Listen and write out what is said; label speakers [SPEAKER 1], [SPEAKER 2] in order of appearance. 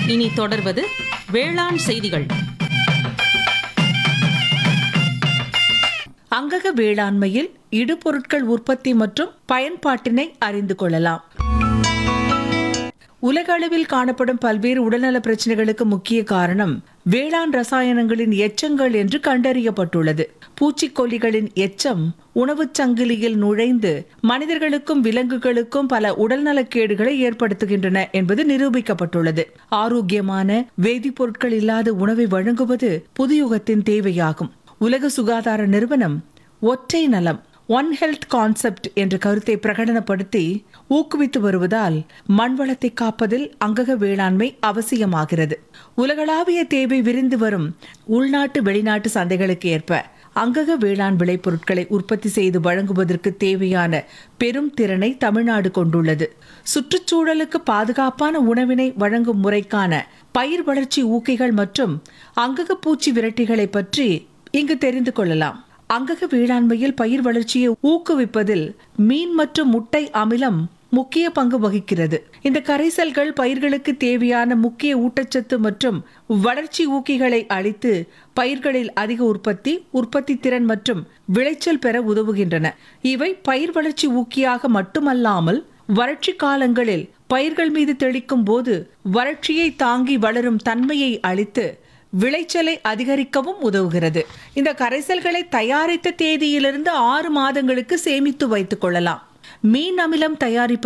[SPEAKER 1] இனி தொடர்வது வேளாண் செய்திகள்
[SPEAKER 2] அங்கக வேளாண்மையில் இடுபொருட்கள் உற்பத்தி மற்றும் பயன்பாட்டினை அறிந்து கொள்ளலாம் உலக அளவில் காணப்படும் பல்வேறு உடல்நல பிரச்சனைகளுக்கு முக்கிய காரணம் வேளாண் ரசாயனங்களின் எச்சங்கள் என்று கண்டறியப்பட்டுள்ளது பூச்சிக்கொல்லிகளின் எச்சம் உணவுச் சங்கிலியில் நுழைந்து மனிதர்களுக்கும் விலங்குகளுக்கும் பல உடல்நலக்கேடுகளை ஏற்படுத்துகின்றன என்பது நிரூபிக்கப்பட்டுள்ளது ஆரோக்கியமான வேதிப்பொருட்கள் இல்லாத உணவை வழங்குவது புதுயுகத்தின் தேவையாகும் உலக சுகாதார நிறுவனம் ஒற்றை நலம் ஒன் ஹெல்த் கான்செப்ட் என்ற கருத்தை பிரகடனப்படுத்தி ஊக்குவித்து வருவதால் மண்வளத்தை காப்பதில் அங்கக வேளாண்மை அவசியமாகிறது உலகளாவிய தேவை விரிந்து வரும் உள்நாட்டு வெளிநாட்டு சந்தைகளுக்கு ஏற்ப அங்கக வேளாண் விளைபொருட்களை உற்பத்தி செய்து வழங்குவதற்கு தேவையான பெரும் திறனை தமிழ்நாடு கொண்டுள்ளது சுற்றுச்சூழலுக்கு பாதுகாப்பான உணவினை வழங்கும் முறைக்கான பயிர் வளர்ச்சி ஊக்கிகள் மற்றும் அங்கக பூச்சி விரட்டிகளை பற்றி இங்கு தெரிந்து கொள்ளலாம் அங்கக வேளாண்மையில் பயிர் வளர்ச்சியை ஊக்குவிப்பதில் மீன் மற்றும் முட்டை அமிலம் முக்கிய பங்கு வகிக்கிறது இந்த கரைசல்கள் பயிர்களுக்கு தேவையான முக்கிய ஊட்டச்சத்து மற்றும் வளர்ச்சி ஊக்கிகளை அளித்து பயிர்களில் அதிக உற்பத்தி உற்பத்தி திறன் மற்றும் விளைச்சல் பெற உதவுகின்றன இவை பயிர் வளர்ச்சி ஊக்கியாக மட்டுமல்லாமல் வறட்சி காலங்களில் பயிர்கள் மீது தெளிக்கும் போது வறட்சியை தாங்கி வளரும் தன்மையை அளித்து விளைச்சலை அதிகரிக்கவும் உதவுகிறது இந்த கரைசல்களை தயாரித்த தேதியிலிருந்து ஆறு மாதங்களுக்கு சேமித்து வைத்துக் கொள்ளலாம் மீன் அமிலம் தயாரிப்பு